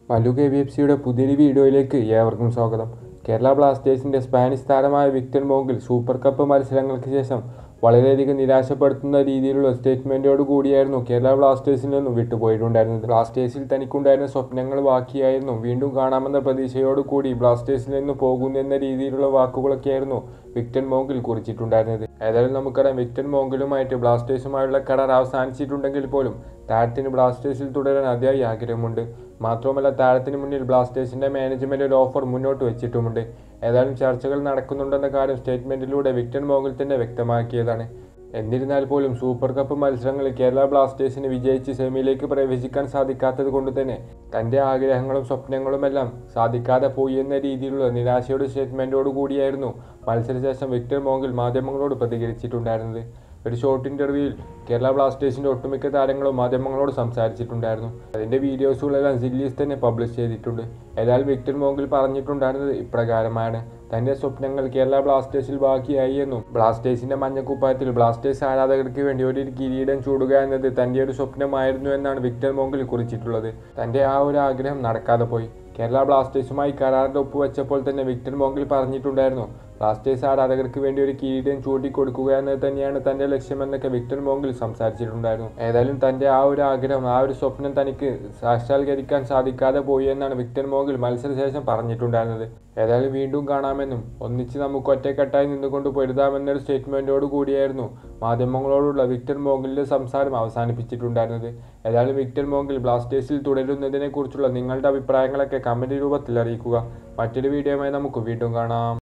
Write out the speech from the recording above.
Mallu K V F സിയുടെ പുതിയൊരു വീഡിയോയിലേക്ക് ഏവർക്കും സ്വാഗതം കേരള ബ്ലാസ്റ്റേഴ്സിന്റെ സ്പാനിഷ് താരമായ വിക്ടർ മോങ്കിൽ സൂപ്പർ കപ്പ് മത്സരങ്ങൾക്ക് ശേഷം വളരെയധികം നിരാശപ്പെടുത്തുന്ന രീതിയിലുള്ള സ്റ്റേറ്റ്മെന്റോട് കൂടിയായിരുന്നു കേരള ബ്ലാസ്റ്റേഴ്സിൽ നിന്നും വിട്ടുപോയിട്ടുണ്ടായിരുന്നത് ബ്ലാസ്റ്റേഴ്സിൽ തനിക്കുണ്ടായിരുന്ന സ്വപ്നങ്ങൾ ബാക്കിയായിരുന്നു വീണ്ടും കാണാമെന്ന പ്രതീക്ഷയോട് കൂടി ബ്ലാസ്റ്റേഴ്സിൽ നിന്ന് പോകുന്നെന്ന രീതിയിലുള്ള വാക്കുകളൊക്കെയായിരുന്നു വിക്ടർ മോങ്കിൽ കുറിച്ചിട്ടുണ്ടായിരുന്നത് ഏതായാലും നമുക്കറിയാം വിക്ടർ മോങ്കിലുമായിട്ട് ബ്ലാസ്റ്റേഴ്സുമായുള്ള കരാർ അവസാനിച്ചിട്ടുണ്ടെങ്കിൽ പോലും താരത്തിന് ബ്ലാസ്റ്റേഴ്സിൽ തുടരാൻ അതിയായി ആഗ്രഹമുണ്ട് മാത്രവുമല്ല താരത്തിന് മുന്നിൽ ബ്ലാസ്റ്റേഴ്സിന്റെ മാനേജ്മെന്റ് ഒരു ഓഫർ മുന്നോട്ട് വെച്ചിട്ടുമുണ്ട് ഏതായാലും ചർച്ചകൾ നടക്കുന്നുണ്ടെന്ന കാര്യം സ്റ്റേറ്റ്മെന്റിലൂടെ വിക്ടർ മോഗിൽ തന്നെ വ്യക്തമാക്കിയതാണ് എന്നിരുന്നാൽ പോലും സൂപ്പർ കപ്പ് മത്സരങ്ങളിൽ കേരള ബ്ലാസ്റ്റേഴ്സിന് വിജയിച്ച് സെമിയിലേക്ക് പ്രവേശിക്കാൻ സാധിക്കാത്തത് കൊണ്ട് തന്നെ തന്റെ ആഗ്രഹങ്ങളും സ്വപ്നങ്ങളുമെല്ലാം സാധിക്കാതെ പോയി എന്ന രീതിയിലുള്ള നിരാശയുടെ സ്റ്റേറ്റ്മെന്റോട് കൂടിയായിരുന്നു മത്സരശേഷം വിക്ടർ മോഗിൽ മാധ്യമങ്ങളോട് പ്രതികരിച്ചിട്ടുണ്ടായിരുന്നത് ഒരു ഷോർട്ട് ഇന്റർവ്യൂവിൽ കേരള ബ്ലാസ്റ്റേഴ്സിന്റെ ഒട്ടുമിക്ക താരങ്ങളും മാധ്യമങ്ങളോട് സംസാരിച്ചിട്ടുണ്ടായിരുന്നു അതിന്റെ വീഡിയോസുകളെല്ലാം സില്ലീസ് തന്നെ പബ്ലിഷ് ചെയ്തിട്ടുണ്ട് ഏതായാലും വിക്ടർ മോങ്കിൽ പറഞ്ഞിട്ടുണ്ടായിരുന്നത് ഇപ്രകാരമാണ് തന്റെ സ്വപ്നങ്ങൾ കേരള ബ്ലാസ്റ്റേഴ്സിൽ ബാക്കിയായി എന്നും ബ്ലാസ്റ്റേഴ്സിന്റെ മഞ്ഞക്കുപ്പായത്തിൽ ബ്ലാസ്റ്റേഴ്സ് ആരാധകർക്ക് വേണ്ടി ഒരു കിരീടം ചൂടുക എന്നത് തന്റെ ഒരു സ്വപ്നമായിരുന്നു എന്നാണ് വിക്ടർ മോങ്കിൽ കുറിച്ചിട്ടുള്ളത് തന്റെ ആ ഒരു ആഗ്രഹം നടക്കാതെ പോയി കേരള ബ്ലാസ്റ്റേഴ്സുമായി കരാറിൽ ഒപ്പുവെച്ചപ്പോൾ തന്നെ വിക്ടർ മോങ്കിൽ പറഞ്ഞിട്ടുണ്ടായിരുന്നു ബ്ലാസ്റ്റേഴ്സ് ആരാധകർക്ക് വേണ്ടി ഒരു കിരീടം ചൂണ്ടിക്കൊടുക്കുക എന്നത് തന്നെയാണ് തന്റെ ലക്ഷ്യമെന്നൊക്കെ വിക്ടർ മോങ്കിൽ സംസാരിച്ചിട്ടുണ്ടായിരുന്നു ഏതായാലും തന്റെ ആ ഒരു ആഗ്രഹം ആ ഒരു സ്വപ്നം തനിക്ക് സാക്ഷാത്കരിക്കാൻ സാധിക്കാതെ പോയി എന്നാണ് വിക്ടർ മോങ്കിൽ മത്സരശേഷം പറഞ്ഞിട്ടുണ്ടായിരുന്നത് ഏതായാലും വീണ്ടും കാണാമെന്നും ഒന്നിച്ച് നമുക്ക് ഒറ്റക്കെട്ടായി നിന്നുകൊണ്ട് പൊരുതാമെന്നൊരു സ്റ്റേറ്റ്മെന്റോട് കൂടിയായിരുന്നു മാധ്യമങ്ങളോടുള്ള വിക്ടർ മോഗിലിന്റെ സംസാരം അവസാനിപ്പിച്ചിട്ടുണ്ടായിരുന്നത് ഏതായാലും വിക്ടർ മോഗിൽ ബ്ലാസ്റ്റേഴ്സിൽ തുടരുന്നതിനെ കുറിച്ചുള്ള നിങ്ങളുടെ അഭിപ്രായങ്ങളൊക്കെ കമന്റ് രൂപത്തിൽ അറിയിക്കുക മറ്റൊരു വീഡിയോയുമായി നമുക്ക് വീണ്ടും കാണാം